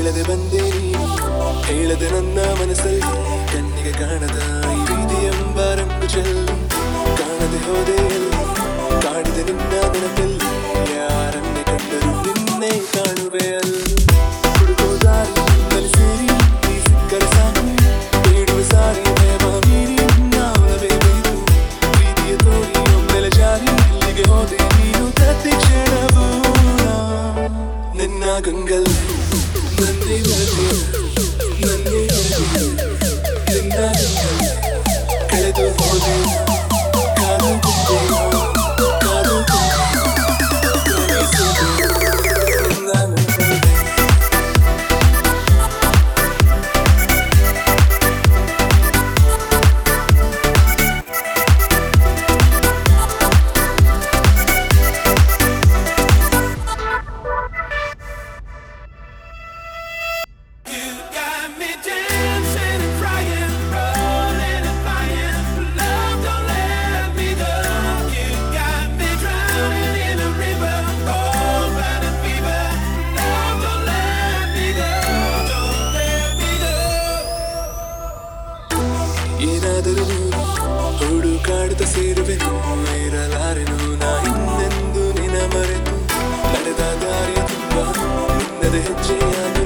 ಹೇಳದೆ ಬಂದೆ ನೀನು ಹೇಳದೆ ನನ್ನ ಮನಸ್ಸಲ್ಲಿ ಕಣ್ಣಿಗೆ ಕಾಣದ ಈ ರೀತಿ ಎಂಬ ರಂಗು ಚೆಲ್ಲಿ ಕಾಣದೆ ಹೋದೆ ಎಲ್ಲಿ ಕಾಡಿದೆ ನಿನ್ನ ನೆನಪಲ್ಲಿ ಯಾರನ್ನೇ ಕಂಡರು ನಿನ್ನೆ ಕಾಣುವೆ ಅಲ್ಲಿ ಹುಡುಕೋ ದಾರಿ ನಿನ್ನಲ್ಲಿ ಸೇರಿ ನೀ ಸಿಕ್ಕರೆ ಸಾಕು ಬೇಡುವ ಸಾರಿ ಪ್ರೇಮ ಮೀರಿ ನಾವೇ ಬೇಕು ಪ್ರೀತಿಯ ತೋರಿ ಒಮ್ಮೆಲೆ ಜಾರಿ ಇಲ್ಲಿಗೆ ಹೋದೆ ನೀನು ಪ್ರತಿ ಕ್ಷಣವೂ ನಾ ನಿನ್ನ ಗಂಗಲ್ ನಂದಿ ಬರದೆ ನಂದಿ ಬರದೆ ನಿನ್ನ ಗಂಗಲ್ ಕಳೆದು ಹೋದೆ ಕಾದು ಕುಂದೆ ಕಾದು ಕುಂದೆ ನಿನ್ನ Gangal Got me dancing and crying, rolling and flying. Love, don't let me go. You got me drowning in a river, cold blooded fever. Love, don't let me go. Don't let me go. ಏನಾದರೂ ನೀನು ಹುಡುಕಾಡುತ್ತ ಸೇರುವೆನು ಇರಲಾರೆನು ನಾ ಇನ್ನೆಂದು ನಿನ ಮರೆತು ನಡೆದ ದಾರಿಯ ತುಂಬ ನಿನ್ನದ ಹೆಜ್ಜೆಯಾಗ